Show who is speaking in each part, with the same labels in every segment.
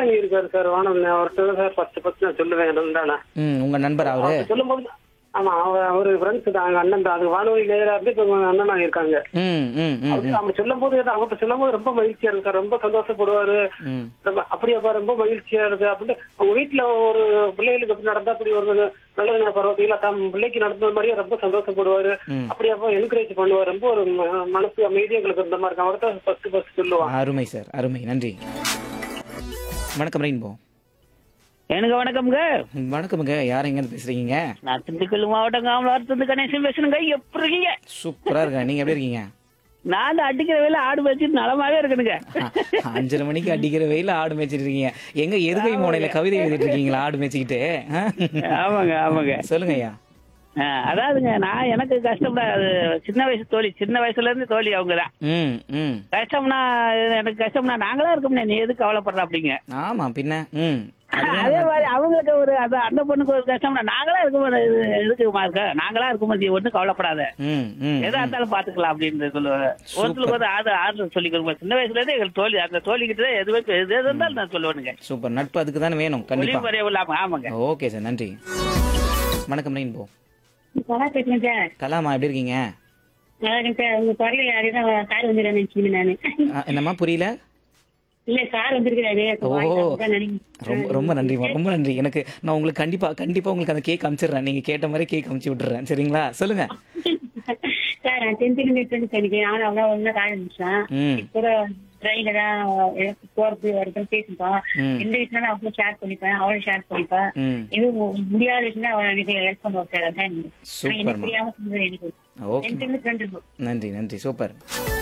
Speaker 1: கந்தசாமி இருக்காரு சார் வானம் அவர்கிட்ட தான் சார் ஃபர்ஸ்ட் ஃபர்ஸ்ட் நான் சொல்லுவேன் இருந்தானே
Speaker 2: ம் உங்க நண்பர் அவரு
Speaker 1: அவர் சொல்லும்போது ஆமா அவர் அவரு ஃப்ரெண்ட்ஸ் தான் அங்க அண்ணன் தான் அது வானொலி நேரா இருந்து இப்ப உங்க அண்ணனா இருக்காங்க
Speaker 2: ம் ம் ம்
Speaker 1: அவரு அவங்க சொல்லும் போது அவங்ககிட்ட சொல்லும் போது ரொம்ப மகிழ்ச்சியா இருக்கு சார் ரொம்ப சந்தோஷப்படுவாரு
Speaker 2: ம்
Speaker 1: ரொம்ப அப்படியாப்பா ரொம்ப மகிழ்ச்சியா இருக்கு அப்படின்னு அவங்க வீட்டுல ஒரு பிள்ளைகளுக்கு எப்படி நடந்தா அப்படி ஒரு நல்லது பரவத்தில தம் பிள்ளைக்கு நடந்தது மாதிரியே ரொம்ப சந்தோஷப்படுவாரு
Speaker 2: ம்.
Speaker 1: அப்படியாப்பா என்கரேஜ் பண்ணுவார் ரொம்ப ஒரு ம- மனசு அமைதியா எங்களுக்கு இருந்த மாதிரி இருக்கு அவர்தான் ஃபர்ஸ்ட் ஃபர்ஸ்ட் சொல்லுவான்
Speaker 2: அருமை சார் அருமை நன்றி வணக்கம் ரெயின்போ
Speaker 3: எனக்கு வணக்கம்ங்க
Speaker 2: வணக்கமுங்க யார் எங்கேருந்து பேசுறீங்க
Speaker 3: நான் திண்டுக்கல் மாவட்டம் காமலாரத்து கணேசன் பேசுறேங்க எப்படி இருக்கீங்க
Speaker 2: சூப்பரா இருக்கேன் நீங்க எப்படி இருக்கீங்க
Speaker 3: நான் அந்த அடிக்கிற வேலை ஆடு வச்சு நலமாவே இருக்கணுங்க
Speaker 2: அஞ்சரை மணிக்கு அடிக்கிற வெயில ஆடு மேய்ச்சிட்டு இருக்கீங்க எங்க எதுகை மோனையில கவிதை எழுதிட்டு இருக்கீங்களா ஆடு மேய்ச்சிக்கிட்டு ஆ?
Speaker 3: ஆமாங்க ஆமாங்க
Speaker 2: சொல்லுங்க ஐயா
Speaker 3: ஆ, அதாவதுங்க நான் எனக்கு கஷ்டம்னா அது சின்ன வயசு தோழி சின்ன வயசுல இருந்து தோழி அவங்க தான்
Speaker 2: ம் ம்
Speaker 3: கஷ்டம்னா எனக்கு கஷ்டம்னா நாங்களா இருக்கோம்னே நீ எதுக்கு கவலைப்படுற அப்படிங்க
Speaker 2: ஆமா பின்ன ம்
Speaker 3: அதே மாதிரி அவங்களுக்கு ஒரு அது அந்த பொண்ணுக்கு ஒரு கஷ்டம்னா நாங்களா இருக்கும் எதுக்குமா இருக்க நாங்களா இருக்கும் நீ ஒன்றும் கவலைப்படாத
Speaker 2: ம் ம்
Speaker 3: எதா இருந்தாலும் பாத்துக்கலாம் அப்படின்னு சொல்லுவாங்க ஒருத்தருக்கு வந்து ஆறு ஆறு சொல்லி கொடுப்போம் சின்ன வயசுல இருந்தே எங்களுக்கு தோழி அந்த தோழி கிட்ட தான் எதுவே எது எது இருந்தாலும் நான் சொல்லுவேனுங்க
Speaker 2: சூப்பர் நட்பு அதுக்கு தானே வேணும் கண்டிப்பா
Speaker 3: ஒளிமுறை இல்லாம ஆமாங்க
Speaker 2: ஓகே சார் நன்றி வணக்கம் ரெயின்போ
Speaker 4: நல்லா பேசுறேன் சார்
Speaker 2: கலாமா எப்படி இருக்கீங்க
Speaker 4: நல்லா இருக்கேன் சார் உங்க குரல் யாரையும் கார் வந்துடுறேன் நினைச்சீங்க நானு
Speaker 2: ஆ, என்னம்மா புரியல
Speaker 4: இல்ல சார் வந்திருக்கிறாரு அப்ப
Speaker 2: ஓ.
Speaker 4: வாய்ஸ் அப்படிதான் நினைக்கிறேன்.
Speaker 2: ரொம்ப ரொம்ப நன்றிம்மா ரொம்ப நன்றி எனக்கு நான் உங்களுக்கு கண்டிப்பா கண்டிப்பா உங்களுக்கு அந்த கேக் அனுப்பிச்சிடுறேன் நீங்க கேட்ட மாதிரி கேக் அனுப்பிச்சு விட்டுறேன் சரிங்களா சொல்லுங்க
Speaker 4: சார் நான் டென்த் மினிட் எனக்கு நானும் அவ்வளோ ஒண்ணு கார் இருந்துச்சேன்
Speaker 2: ம்
Speaker 4: கூட ட்ரெயின்ல தான் எனக்கு போறது வரதுன்னு பேசிப்போம்
Speaker 2: ம்.
Speaker 4: எந்த விஷயம் நான் அவளும் ஷேர் பண்ணிப்பேன் அவளும் ஷேர் பண்ணிப்பேன்
Speaker 2: ம்
Speaker 4: இது முடியாத விஷயம் அவன் எனக்கு ஹெல்ப் பண்ணுவோம் சார் அதான் எனக்கு. ஆனா எனக்கு
Speaker 2: சூப்பர்மா
Speaker 4: தெரியாம சொன்னது எனக்கு
Speaker 2: ஓகே
Speaker 4: டென்த் மினிட் ரெண்டு இருக்கும்.
Speaker 2: நன்றி நன்றி சூப்பர்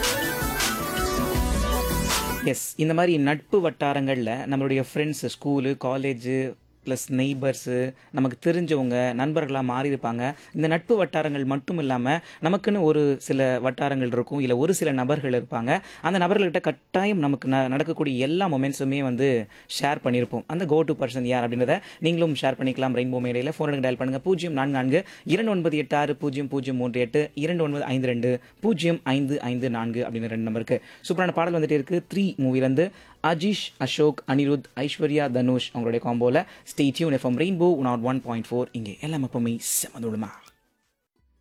Speaker 2: எஸ் இந்த மாதிரி நட்பு வட்டாரங்களில் நம்மளுடைய friends school college plus neighbours நமக்கு தெரிஞ்சவங்க நண்பர்களாக மாறி இருப்பாங்க இந்த நட்பு வட்டாரங்கள் மட்டும் இல்லாமல் நமக்குன்னு ஒரு சில வட்டாரங்கள் இருக்கும் இல்லை ஒரு சில நபர்கள் இருப்பாங்க அந்த நபர்கள்கிட்ட கட்டாயம் நமக்கு ந நடக்கக்கூடிய எல்லா மொமெண்ட்ஸுமே வந்து ஷேர் பண்ணியிருப்போம் அந்த கோ டு பர்சன் யார் அப்படின்றத நீங்களும் ஷேர் பண்ணிக்கலாம் ரெயின்போ மேடையில் ஃபோனுக்கு டயல் பண்ணுங்கள் பூஜ்ஜியம் நான்கு நான்கு இரண்டு ஒன்பது எட்டு ஆறு பூஜ்ஜியம் பூஜ்ஜியம் மூன்று எட்டு இரண்டு ஒன்பது ஐந்து ரெண்டு பூஜ்ஜியம் ஐந்து ஐந்து நான்கு அப்படின்னு ரெண்டு நம்பருக்கு சூப்பரான பாடல் வந்துட்டே இருக்கு த்ரீ மூவிலேருந்து அஜீஷ் அசோக் அனிருத் ஐஸ்வர்யா தனுஷ் அவங்களுடைய காம்போல stay tuned FM rainbow nought one point four இங்கே எல்லாம் எப்பவுமே செமதுடுமா